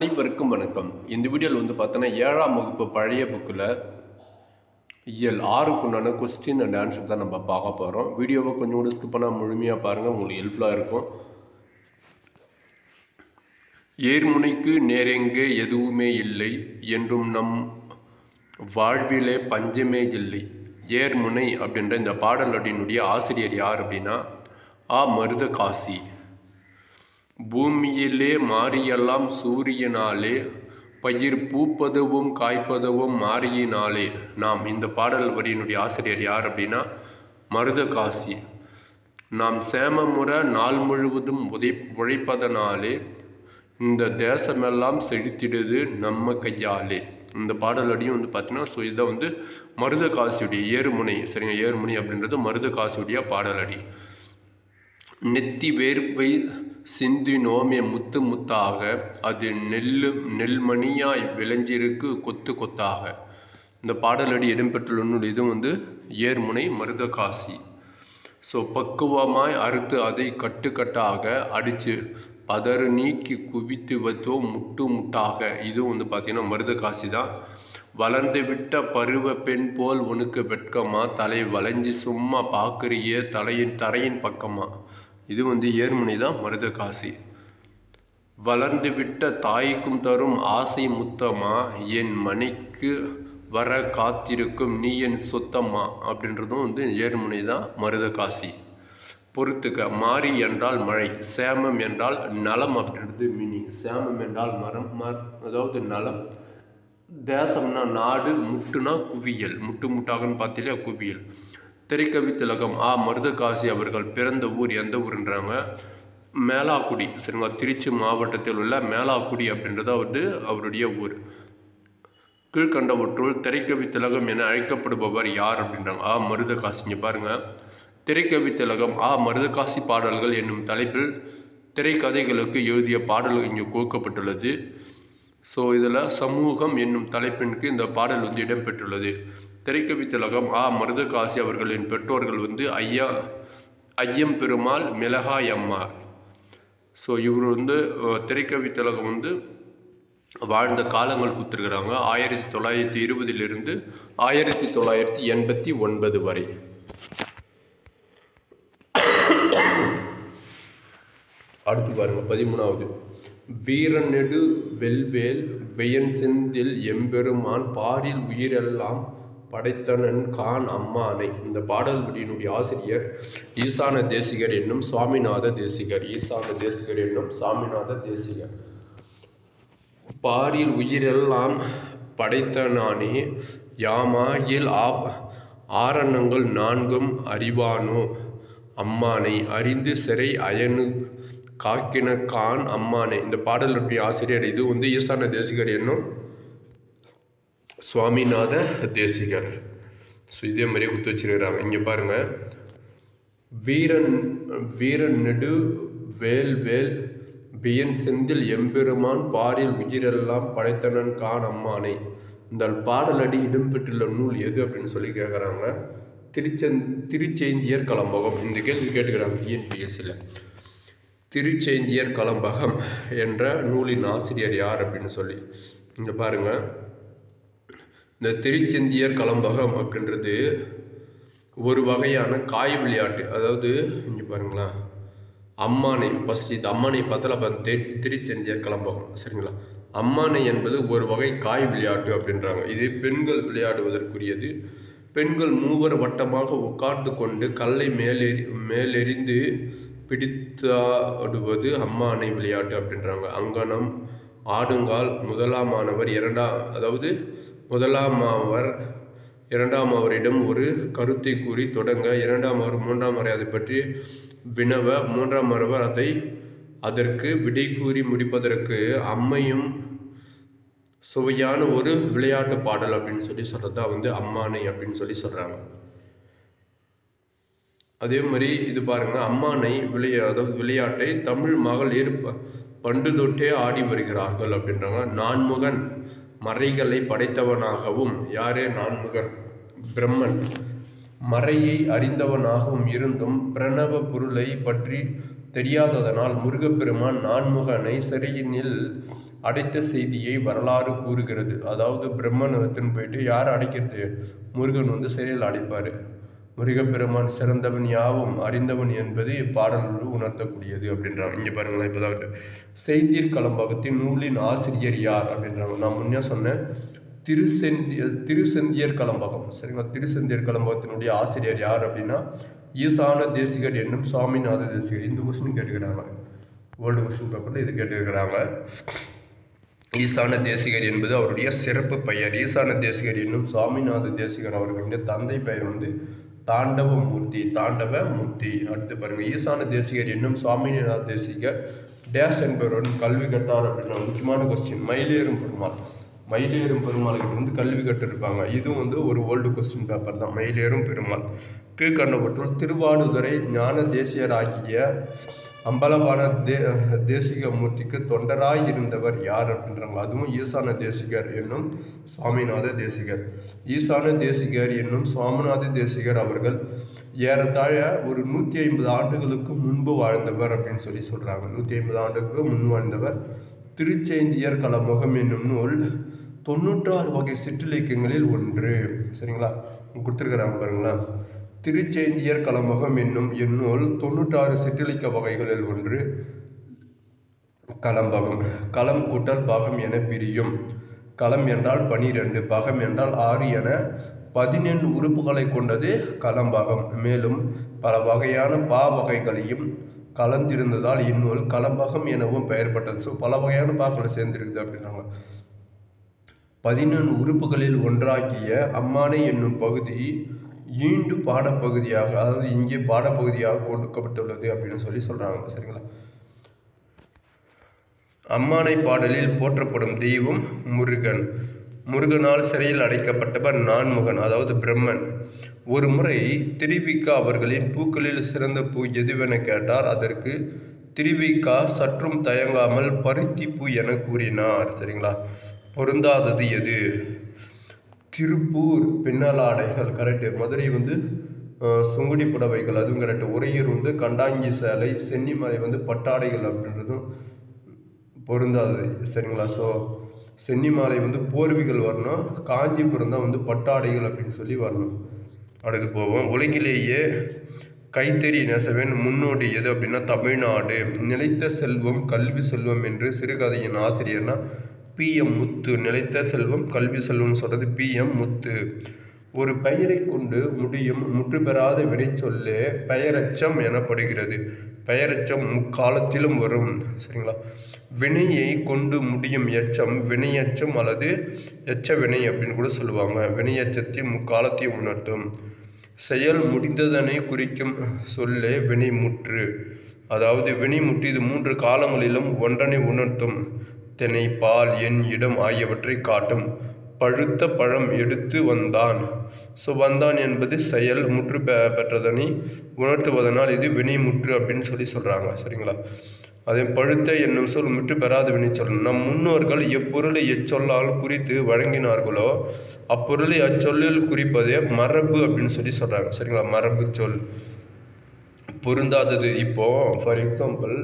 அனைவருக்கும் வணக்கம் இந்த வீடியோவில் வந்து பார்த்தோன்னா ஏழாம் வகுப்பு பழைய புக்கில் இயல் ஆறுக்குண்டான கொஸ்டின் அண்ட் ஆன்சர் தான் நம்ம பார்க்க போகிறோம் வீடியோவை கொஞ்சம் கூட ஸ்கிப் பண்ணால் முழுமையாக பாருங்கள் உங்களுக்கு ஹெல்ப்ஃபுல்லாக இருக்கும் ஏர்முனைக்கு நேரெங்கே எதுவுமே இல்லை என்றும் நம் வாழ்விலே பஞ்சமே இல்லை ஏர்முனை அப்படின்ற இந்த பாடலடியினுடைய ஆசிரியர் யார் அப்படின்னா ஆ மருத காசி பூமியிலே மாறியெல்லாம் சூரியனாலே பயிர் பூப்பதுவும் காய்ப்பதுவும் மாறியினாலே நாம் இந்த பாடல் வரியினுடைய ஆசிரியர் யார் அப்படின்னா மருதகாசி நாம் சேமமுற நாள் முழுவதும் உதை உழைப்பதனாலே இந்த தேசமெல்லாம் செழித்திடுது நம்ம கையாலே இந்த பாடலடியும் வந்து பார்த்தீங்கன்னா ஸோ இதுதான் வந்து மருதகாசியுடைய ஏறுமுனை சரிங்க ஏறுமுனை அப்படின்றது மருதகாசியுடைய பாடலடி நெத்தி வேர்வை சிந்தி நோமே முத்து முத்தாக அது நெல்லு நெல்மணியாய் விளைஞ்சிருக்கு கொத்து கொத்தாக இந்த பாடலடி இடம்பெற்றுள்ள நூல் இது வந்து ஏர்முனை மருதகாசி ஸோ பக்குவமாய் அறுத்து அதை கட்டுக்கட்டாக அடித்து பதறு நீக்கி குவித்து வைத்தோ முட்டு முட்டாக இதுவும் வந்து பார்த்திங்கன்னா மருதகாசி தான் வளர்ந்து விட்ட பருவ பெண் போல் உனக்கு வெட்கமா தலை வளைஞ்சு சும்மா பார்க்குறிய தலையின் தரையின் பக்கமா இது வந்து ஏர்முனை தான் மருதகாசி வளர்ந்து விட்ட தாய்க்கும் தரும் ஆசை முத்தமா என் மணிக்கு வர காத்திருக்கும் நீ என் சொத்தம்மா அப்படின்றதும் வந்து ஏர்முனை தான் மருதகாசி பொறுத்துக்க மாறி என்றால் மழை சேமம் என்றால் நலம் அப்படின்றது மீனிங் சேமம் என்றால் மரம் மர் அதாவது நலம் தேசம்னா நாடு முட்டுனா குவியல் முட்டு முட்டாகன்னு பார்த்தீங்களா குவியல் திரைக்கவி திலகம் ஆ மருதகாசி அவர்கள் பிறந்த ஊர் எந்த ஊருன்றாங்க மேலாக்குடி சரிங்களா திருச்சி மாவட்டத்தில் உள்ள மேலாக்குடி அப்படின்றது வந்து அவருடைய ஊர் கீழ்கண்டவற்றுள் திரைக்கவி திலகம் என அழைக்கப்படுபவர் யார் அப்படின்றாங்க ஆ மருதகாசிங்க பாருங்க திரைக்கவி திலகம் ஆ மருதகாசி பாடல்கள் என்னும் தலைப்பில் திரைக்கதைகளுக்கு எழுதிய பாடல்கள் இங்கு கோக்கப்பட்டுள்ளது ஸோ இதில் சமூகம் என்னும் தலைப்பிற்கு இந்த பாடல் வந்து இடம்பெற்றுள்ளது திரைக்கவி திலகம் ஆ மருதகாசி அவர்களின் பெற்றோர்கள் வந்து ஐயா ஐயம் பெருமாள் மிளகாய் அம்மார் ஸோ இவர் வந்து திரைக்கவி திலகம் வந்து வாழ்ந்த காலங்கள் கொடுத்துருக்குறாங்க ஆயிரத்தி தொள்ளாயிரத்தி இருபதிலிருந்து ஆயிரத்தி தொள்ளாயிரத்தி எண்பத்தி ஒன்பது வரை அடுத்து பாருங்க பதிமூணாவது வீரநெடு வெல்வேல் வெயன் செந்தில் எம்பெருமான் பாரில் உயிரெல்லாம் படைத்தனன் கான் அம்மானை இந்த பாடல்களினுடைய ஆசிரியர் ஈசான தேசிகர் என்னும் சுவாமிநாத தேசிகர் ஈசான தேசிகர் என்னும் சாமிநாத தேசிகர் பாரில் உயிரெல்லாம் படைத்தனானே யாமாயில் ஆப் ஆரணங்கள் நான்கும் அறிவானோ அம்மானை அறிந்து சிறை அயனு காக்கின கான் அம்மானை இந்த பாடலுடைய ஆசிரியர் இது வந்து ஈசான தேசிகர் என்னும் சுவாமிநாத தேசிகர் ஸோ இதே மாதிரி குத்து வச்சிருக்கிறாங்க இங்கே பாருங்க வீரன் வீரன் நெடு வேல் வேல் வியன் செந்தில் எம்பெருமான் பாரில் உயிரெல்லாம் படைத்தனன் கான் அம்மானை இந்த பாடலடி இடம்பெற்றுள்ள நூல் எது அப்படின்னு சொல்லி கேட்குறாங்க திருச்செந் திருச்செந்தியர் கலம்பகம் இந்த கேள்வி கேட்டுக்கிறாங்க டிஎன்பிஎஸ்சியில் திருச்செந்தியர் கலம்பகம் என்ற நூலின் ஆசிரியர் யார் அப்படின்னு சொல்லி இங்கே பாருங்கள் இந்த திருச்செந்தியர் கலம்பகம் அப்படின்றது ஒரு வகையான காய் விளையாட்டு அதாவது இங்கே பாருங்களேன் அம்மானை ஃபஸ்ட் இது அம்மானை பார்த்தால திருச்செந்தியர் கலம்பகம் சரிங்களா அம்மானை என்பது ஒரு வகை காய் விளையாட்டு அப்படின்றாங்க இது பெண்கள் விளையாடுவதற்குரியது பெண்கள் மூவர் வட்டமாக உட்கார்ந்து கொண்டு கல்லை மேலெறி மேலெறிந்து பிடித்தாடுவது அம்மானை விளையாட்டு அப்படின்றாங்க அங்கனம் ஆடுங்கால் முதலாம் மாணவர் இரண்டாம் அதாவது முதலாம் மாணவர் இரண்டாம் அவரிடம் ஒரு கருத்தை கூறி தொடங்க இரண்டாம் அவர் மூன்றாம் அவர் அதை பற்றி வினவ மூன்றாம் மரவர் அதை அதற்கு விடை கூறி முடிப்பதற்கு அம்மையும் சுவையான ஒரு விளையாட்டு பாடல் அப்படின்னு சொல்லி சொல்கிறது தான் வந்து அம்மானை அப்படின்னு சொல்லி சொல்கிறாங்க அதே மாதிரி இது பாருங்க அம்மானை விளையா அதாவது விளையாட்டை தமிழ் மகளிர் பண்டு தொட்டே ஆடி வருகிறார்கள் அப்படின்றாங்க நான்முகன் மறைகளை படைத்தவனாகவும் யாரே நான்முகன் பிரம்மன் மறையை அறிந்தவனாகவும் இருந்தும் பிரணவ பொருளை பற்றி தெரியாததனால் முருகப்பெருமான் நான்முகனை சிறையினில் அடைத்த செய்தியை வரலாறு கூறுகிறது அதாவது பிரம்மன் எடுத்துன்னு போயிட்டு யார் அடைக்கிறது முருகன் வந்து சிறையில் அடைப்பார் முருகப்பெருமான் சிறந்தவன் யாவும் அறிந்தவன் என்பது இப்பாடலோடு உணர்த்தக்கூடியது அப்படின்றாங்க இங்கே பாருங்களேன் இப்போதான் செய்தீர் கலம்பகத்தின் நூலின் ஆசிரியர் யார் அப்படின்றாங்க நான் முன்னே சொன்னேன் திருசெந்திய திருசெந்தியர் கலம்பகம் சரிங்களா திருசெந்தியர் கலம்பகத்தினுடைய ஆசிரியர் யார் அப்படின்னா ஈசான தேசிகர் என்னும் சுவாமிநாத தேசிகர் இந்த கொஸ்டின் கேட்டுக்கிறாங்க வேர்ல்டு கொஸ்டின் பேப்பரில் இது கேட்டுக்கிறாங்க ஈசான தேசிகர் என்பது அவருடைய சிறப்பு பெயர் ஈசான தேசிகர் என்னும் சுவாமிநாத தேசிகர் அவர்களுடைய தந்தை பெயர் வந்து தாண்டவ மூர்த்தி தாண்டவ மூர்த்தி அடுத்து பாருங்க ஈசான தேசிகர் என்னும் சுவாமிநாத தேசிகர் டேஸ் என்பவருடன் கல்வி கட்டார் அப்படின்ற முக்கியமான கொஸ்டின் மயிலேறும் பெருமாள் மயிலேறும் பெருமாள் கிட்ட வந்து கல்வி கட்டிருப்பாங்க இதுவும் வந்து ஒரு ஓல்டு கொஸ்டின் பேப்பர் தான் மயிலேறும் பெருமாள் கீழ்கண்டவற்றுள் திருவாடுதுறை ஞான தேசியராகிய அம்பலவான தே தேசிக மூர்த்திக்கு தொண்டராய் இருந்தவர் யார் அப்படின்றாங்க அதுவும் ஈசான தேசிகர் என்னும் சுவாமிநாத தேசிகர் ஈசான தேசிகர் என்னும் சுவாமிநாத தேசிகர் அவர்கள் ஏறத்தாழ ஒரு நூற்றி ஐம்பது ஆண்டுகளுக்கு முன்பு வாழ்ந்தவர் அப்படின்னு சொல்லி சொல்கிறாங்க நூற்றி ஐம்பது ஆண்டுக்கு முன் வாழ்ந்தவர் திருச்செந்தியர் கலமுகம் என்னும் நூல் தொண்ணூற்றாறு வகை சிற்றிலக்கியங்களில் ஒன்று சரிங்களா கொடுத்துருக்குறாங்க பாருங்களேன் திருச்சேந்தியர் கலமகம் என்னும் இந்நூல் தொண்ணூற்றாறு சிற்றிலக்கிய வகைகளில் ஒன்று கலம்பகம் களம் கூட்டல் பாகம் என பிரியும் களம் என்றால் பனிரெண்டு பாகம் என்றால் ஆறு என பதினெண்டு உறுப்புகளை கொண்டது களம்பகம் மேலும் பல வகையான பா வகைகளையும் கலந்திருந்ததால் இந்நூல் களம்பகம் எனவும் பெயர் பெற்றது ஸோ பல வகையான பாக்களை சேர்ந்திருக்குது அப்படின்றாங்க பதினெண்டு உறுப்புகளில் ஒன்றாகிய அம்மானை என்னும் பகுதி ஈண்டு பாடப்பகுதியாக அதாவது இங்கே பாடப்பகுதியாக கொடுக்கப்பட்டுள்ளது அப்படின்னு சொல்லி சொல்றாங்க சரிங்களா அம்மானை பாடலில் போற்றப்படும் தெய்வம் முருகன் முருகனால் சிறையில் அடைக்கப்பட்டவர் நான்முகன் அதாவது பிரம்மன் ஒரு முறை திருவிக்கா அவர்களின் பூக்களில் சிறந்த பூ எதுவென கேட்டார் அதற்கு திருவிக்கா சற்றும் தயங்காமல் பருத்தி பூ என கூறினார் சரிங்களா பொருந்தாதது எது திருப்பூர் பின்னலாடைகள் கரெக்டு மதுரை வந்து அஹ், சுங்குடி புடவைகள் அதுவும் கரெக்டு உறையூர் வந்து கண்டாங்கி சேலை சென்னிமலை வந்து பட்டாடைகள் அப்படின்றதும் பொருந்தாதது சரிங்களா ஸோ சென்னிமாலை வந்து போர்விகள் வரணும் காஞ்சிபுரம் தான் வந்து பட்டாடைகள் அப்படின்னு சொல்லி வரணும் அடுத்து போவோம் உலகிலேயே கைத்தறி நெசவின் முன்னோடி எது அப்படின்னா தமிழ்நாடு நிலைத்த செல்வம் கல்வி செல்வம் என்று சிறுகதையின் ஆசிரியர்னா பி எம் முத்து நிலைத்த செல்வம் கல்வி செல்வம்னு சொல்றது பி எம் முத்து ஒரு பெயரை கொண்டு முடியும் முற்று பெறாத வினைச்சொல்லே பெயரச்சம் எனப்படுகிறது பெயரச்சம் முக்காலத்திலும் வரும் சரிங்களா வினையை கொண்டு முடியும் எச்சம் வினையச்சம் அல்லது எச்ச வினை அப்படின்னு கூட சொல்லுவாங்க வினையச்சத்தையும் முக்காலத்தையும் உணர்த்தும் செயல் முடிந்ததனை குறிக்கும் சொல்லே வினைமுற்று அதாவது வினைமுற்று இது மூன்று காலங்களிலும் ஒன்றனை உணர்த்தும் திணை பால் எண் இடம் ஆகியவற்றை காட்டும் பழுத்த பழம் எடுத்து வந்தான் ஸோ வந்தான் என்பது செயல் முற்று பெ பெற்றதனை உணர்த்துவதனால் இது வினைமுற்று அப்படின்னு சொல்லி சொல்கிறாங்க சரிங்களா அதே பழுத்த என்னும் சொல் முற்று பெறாத வினைச்சொல் நம் முன்னோர்கள் எப்பொருளை எச்சொல்லால் குறித்து வழங்கினார்களோ அப்பொருளை அச்சொல்லில் குறிப்பதே மரபு அப்படின்னு சொல்லி சொல்கிறாங்க சரிங்களா மரபு சொல் பொருந்தாதது இப்போ ஃபார் எக்ஸாம்பிள்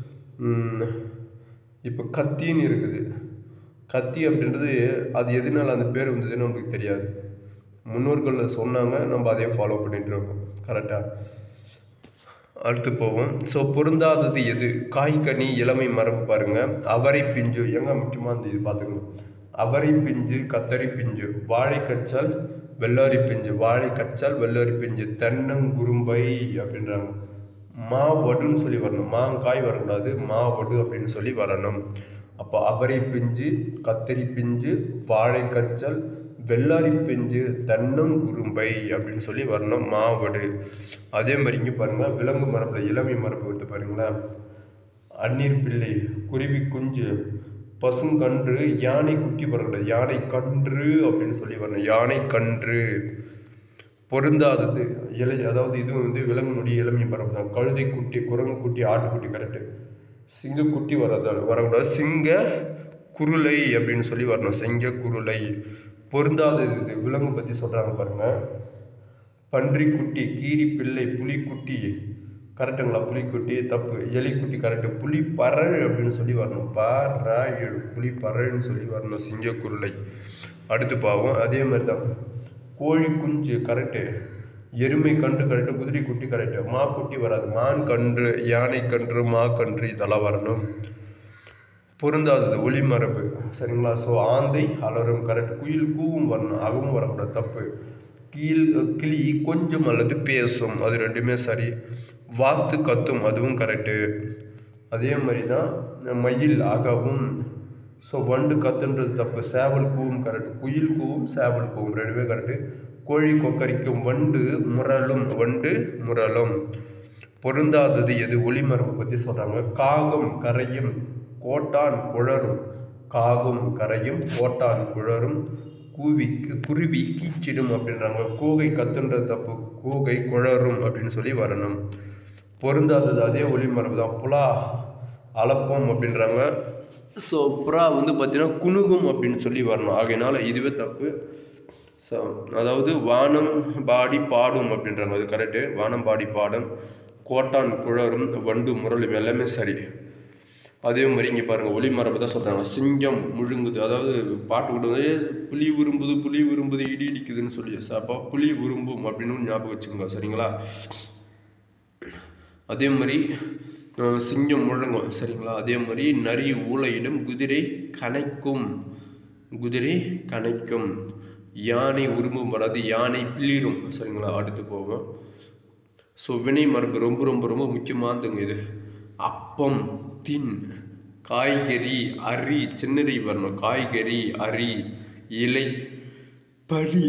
இப்போ கத்தின்னு இருக்குது கத்தி அப்படின்றது அது எதனால அந்த பேர் வந்ததுன்னு நமக்கு தெரியாது முன்னோர்கள் சொன்னாங்க நம்ம அதே ஃபாலோ பண்ணிட்டு இருக்கோம் கரெக்டாக அடுத்து போவோம் ஸோ பொருந்தாதது எது காய்கனி இளமை மரபு பாருங்க அவரை பிஞ்சு எங்க முக்கியமாக அந்த இது பார்த்துங்க அவரை பிஞ்சு கத்தரி பிஞ்சு வாழைக்கச்சல் வெள்ளரி பிஞ்சு வாழைக்கச்சல் வெள்ளரி பிஞ்சு தென்னங்குரும்பை அப்படின்றாங்க மா வடுன்னு சொல்லி வரணும் மாங்காய் வரக்கூடாது மா வடு அப்படின்னு சொல்லி வரணும் அப்போ அவரை பிஞ்சு கத்தரி பிஞ்சு வாழைக்கச்சல் வெள்ளாரி பிஞ்சு தென்னங்குரும்பை அப்படின்னு சொல்லி வரணும் மாவடு அதே மாதிரி இங்கே பாருங்க விலங்கு மரபில் இளமை மரபு விட்டு பாருங்களேன் அந்நீர் பிள்ளை குருவி குஞ்சு பசுங்கன்று யானை குட்டி வரக்கூடாது யானை கன்று அப்படின்னு சொல்லி வரணும் யானை கன்று பொருந்தாதது இலை அதாவது இது வந்து விலங்கினுடைய இளமை மரபு தான் கழுதை குட்டி குரங்கு குட்டி ஆட்டுக்குட்டி கரெக்டு சிங்கக்குட்டி வரத வரக்கூடாது சிங்க குருளை அப்படின்னு சொல்லி வரணும் சிங்க குருளை பொருந்தாதது இது விலங்கு பற்றி சொல்கிறாங்க பாருங்க பன்றி குட்டி கீரி பிள்ளை புலிக்குட்டி கரெக்டுங்களா புலிக்குட்டி தப்பு எலிக்குட்டி கரெக்டு புலி பறழ் அப்படின்னு சொல்லி வரணும் பறழ் புலி பறழ்னு சொல்லி வரணும் சிங்கக்குருளை அடுத்து பாவம் அதே மாதிரி தான் கோழி குஞ்சு கரெக்டு எருமை கன்று கரெக்டு குதிரை குட்டி கரெக்டு மா குட்டி வராது மான் கன்று யானை கன்று மா கன்று இதெல்லாம் வரணும் பொருந்தாதது ஒளிமரபு சரிங்களா ஸோ ஆந்தை அலரும் கரெக்ட் குயில் கூவும் வரணும் அகவும் வரக்கூடாது தப்பு கீழ் கிளி கொஞ்சம் அல்லது பேசும் அது ரெண்டுமே சரி வாத்து கத்தும் அதுவும் கரெக்டு அதே மாதிரி தான் மயில் அகவும் ஸோ வண்டு கத்துன்றது தப்பு சேவல் கூவும் கரெக்ட் குயில் கூவும் சேவல் கூவும் ரெண்டுமே கரெக்டு கோழி கொக்கரிக்கும் வண்டு முரலும் வண்டு முரலும் பொருந்தாதது எது ஒளிமரபு பற்றி சொல்கிறாங்க காகம் கரையும் கோட்டான் குழரும் காகும் கரையும் கோட்டான் குழரும் கூவிக்கு குருவி கீச்சிடும் அப்படின்றாங்க கூகை கத்துன்றது தப்பு கூகை குழரும் அப்படின்னு சொல்லி வரணும் பொருந்தாதது அதே ஒளிமரபு தான் புலா அலப்பம் அப்படின்றாங்க ஸோ புறா வந்து பார்த்தீங்கன்னா குணுகும் அப்படின்னு சொல்லி வரணும் ஆகையினால இதுவே தப்பு ஸோ அதாவது வானம் பாடி பாடும் அப்படின்றாங்க அது கரெக்டு வானம் பாடி பாடும் கோட்டான் குழரும் வண்டு முரளும் எல்லாமே சரி அதே மாதிரி இங்கே பாருங்கள் ஒளி மரபு தான் சொல்கிறாங்க சிங்கம் முழுங்குது அதாவது பாட்டு கூட வந்து புலி விரும்புது புலி விரும்புது இடி இடிக்குதுன்னு சொல்லி அப்போ புலி விரும்பும் அப்படின்னு ஞாபகம் வச்சுக்கோங்க சரிங்களா அதே மாதிரி அஹ், சிங்கம் முழங்கும் சரிங்களா அதே மாதிரி நரி ஊளையிடும் குதிரை கனைக்கும் குதிரை கனைக்கும் யானை உரும்பும் வராது யானை பிளிரும் சரிங்களா அடுத்து போவோம் ஸோ வினை மரபு ரொம்ப ரொம்ப ரொம்ப முக்கியமானதுங்க இது அப்பம் தின் காய்கறி அரி சின்னரி வரணும் காய்கறி அரி இலை பரி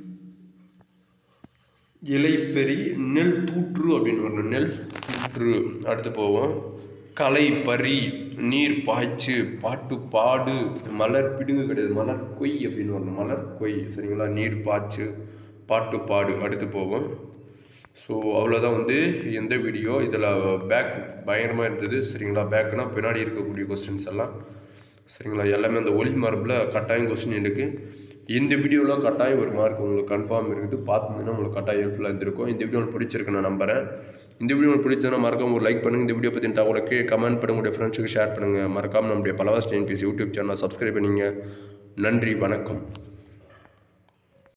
இலைப்பெரி நெல் தூற்று அப்படின்னு வரணும் நெல் தூற்று அடுத்து போவோம் களை பறி நீர் பாய்ச்சு பாட்டு பாடு மலர் பிடுங்கு கிடையாது மலர் கொய் அப்படின்னு வரணும் மலர் கொய் சரிங்களா நீர் பாய்ச்சு பாட்டு பாடு அடுத்து போவோம் ஸோ அவ்வளோதான் வந்து எந்த வீடியோ இதில் பேக் பயங்கரமாக இருந்தது சரிங்களா பேக்குனா பின்னாடி இருக்கக்கூடிய கொஸ்டின்ஸ் எல்லாம் சரிங்களா எல்லாமே அந்த ஒளி மரபில் கட்டாயம் கொஸ்டின் இருக்குது இந்த வீடியோவில் கட்டாயம் ஒரு மார்க் உங்களுக்கு கன்ஃபார்ம் இருக்குது பார்த்துருந்தீங்கன்னா உங்களுக்கு கட்டாயம் ஹெல்ப்ஃபுல்லாக இருந்திருக்கும் இந்த வீடியோ உங்களுக்கு பிடிச்சிருக்கு நான் நம்புறேன் இந்த வீடியோ உங்களுக்கு பிடிச்சதுன்னா மறக்காம ஒரு லைக் பண்ணுங்கள் இந்த வீடியோ பற்றி தகவலுக்கு கமெண்ட் பண்ணுங்க உங்களுடைய ஃப்ரெண்ட்ஸுக்கு ஷேர் பண்ணுங்கள் மறக்காம நம்முடைய பலவாஸ் டிஎன்பிசி யூடியூப் சேனலை சப்ஸ்கிரைப் பண்ணிங்க நன்றி வணக்கம்